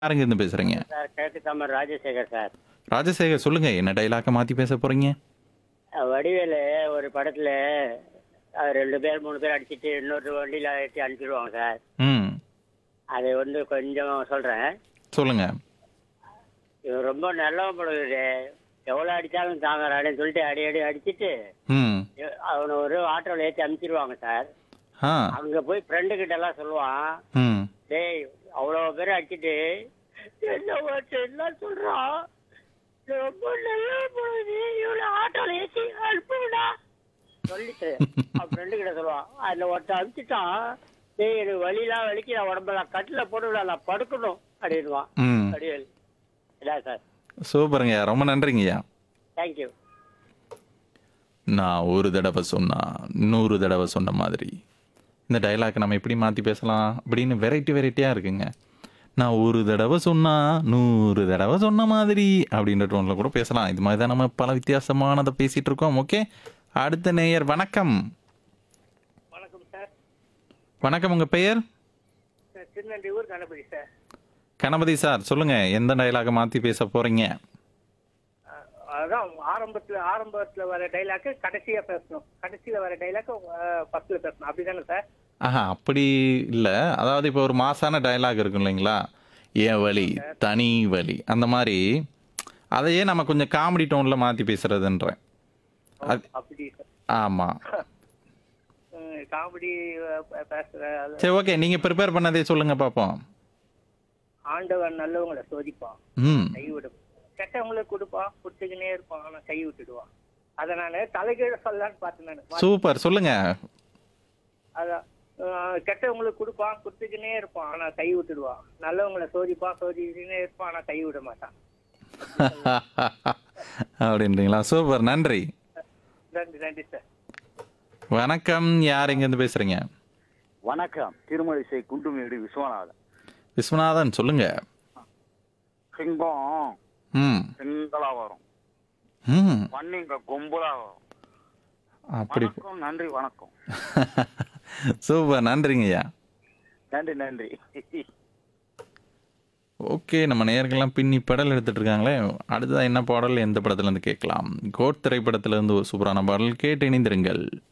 யாருங்க இருந்து பேசுறீங்க சார் கிழக்கு தாமர் ராஜசேகர் சார் ராஜசேகர் சொல்லுங்க என்ன டைலாக்க மாத்தி பேச போறீங்க அஹ் வடிவேலு ஒரு படத்துல அஹ் ரெண்டு பேர் மூணு பேர் அடிச்சிட்டு இன்னொரு வண்டியில ஏற்றி அனுப்பிடுவாங்க சார் ம் அதை வந்து கொஞ்சம் சொல்றேன் சொல்லுங்க இவன் ரொம்ப நல்லவன் படுது எவ்வளோ அடிச்சாலும் தாங்கறான்னு சொல்லிட்டு அடி அடி அடிச்சிட்டு ம் எ- அவனை ஒரு ஆட்டோவில் ஏற்றி அனுப்பிச்சிருவாங்க சார் ஆ அங்க போய் ஃப்ரெண்டு கிட்ட எல்லாம் சொல்லுவான் ம் டேய் அவ்வளோ பேர் அடிச்சிட்டு என்ன ஓட்டு எல்லாம் சொல்றான் ரொம்ப நல்லா போகுது இவ்வளோ ஆட்டோல ஏசி அனுப்புடா சொல்லிட்டு அவன் ஃப்ரெண்டு கிட்ட சொல்லுவான் அதில் ஒருத்தன் அனுப்பிச்சிட்டான் டேய் எனக்கு வலிலாம் வலிக்கு உடம்பெல்லாம் கட்டில் போட்டு நான் படுக்கணும் அப்படின்வான் ம் வடிவேல் இல்லா சார் சூப்பருங்க ரொம்ப நன்றிங்கய்யா தேங்க்யூ நான் ஒரு தடவை சொன்னா நூறு தடவை சொன்ன மாதிரி இந்த டைலாக் நம்ம எப்படி மாற்றி பேசலாம் அப்படின்னு வெரைட்டி வெரைட்டியாக இருக்குங்க நான் ஒரு தடவை சொன்னா நூறு தடவை சொன்ன மாதிரி அப்படின்ற டோனில் கூட பேசலாம் இது மாதிரி தான் நம்ம பல வித்தியாசமானதை பேசிகிட்டு இருக்கோம் ஓகே அடுத்த நேயர் வணக்கம் வணக்கம் சார் வணக்கம் உங்கள் பெயர் திருநெல்வேலூர் கணபதி சார் கணபதி சார் சொல்லுங்கள் எந்த டைலாக மாற்றி பேச போகிறீங்க அதான் ஆரம்பத்துல ஆரம்பத்துல வர டைலாக் கடைசியா பேசணும் கடைசியில வர டைலாக் ஃபர்ஸ்ட்ல பேசணும் அப்படிதானே சார் ஆஹா அப்படி இல்லை அதாவது இப்போ ஒரு மாசான டயலாக் இருக்கும் இல்லைங்களா என் வழி தனி வழி அந்த மாதிரி அதையே நம்ம கொஞ்சம் காமெடி டோனில் மாற்றி பேசுறதுன்றேன் அது அப்படி ஆமாம் காமெடி பேசுற அது சரி ஓகே நீங்கள் ப்ரிப்பேர் பண்ணதே சொல்லுங்கள் பார்ப்போம் ஆண்டவன் நல்லவங்களை சோதிப்பான் ம் கைவிடும் கெட்டவங்களுக்கு கொடுப்பான் கொடுத்துக்கினே இருப்பான் ஆனா கை விட்டுடுவான் அதனால தலைகீழ சொல்லலான்னு பார்த்தேன் நான் சூப்பர் சொல்லுங்கள் அதான் அஹ், கெட்டவங்களுக்கு கொடுப்பான் கொடுத்துக்கினே இருப்பான் ஆனா கை விட்டுடுவான் நல்லவங்களை சோதிப்பான் சோதிச்சுக்கினே இருப்பான் ஆனா கை விட மாட்டான் அப்படின்றீங்களா சூப்பர் நன்றி நன்றி நன்றி சார் வணக்கம் யார் எங்கேருந்து பேசுகிறீங்க வணக்கம் திருமலிசை குண்டுமேடு விஸ்வநாதன் விஸ்வநாதன் சொல்லுங்கள் சிங்கம் ம் சிங்களா வரும் ம் பன்னிங்க கும்பலா வரும் அப்படி வணக்கம் நன்றி வணக்கம் சூப்பர் நன்றிங்கய்யா நன்றி நன்றி ஓகே நம்ம நேயர்கள்லாம் பின்னி படல் எடுத்துட்டு இருக்காங்களே அடுத்ததான் என்ன பாடல் எந்த படத்துல இருந்து கேட்கலாம் கோட் திரைப்படத்துல இருந்து ஒரு சூப்பரான பாடல் கேட்டு இணைந்திருங்கள்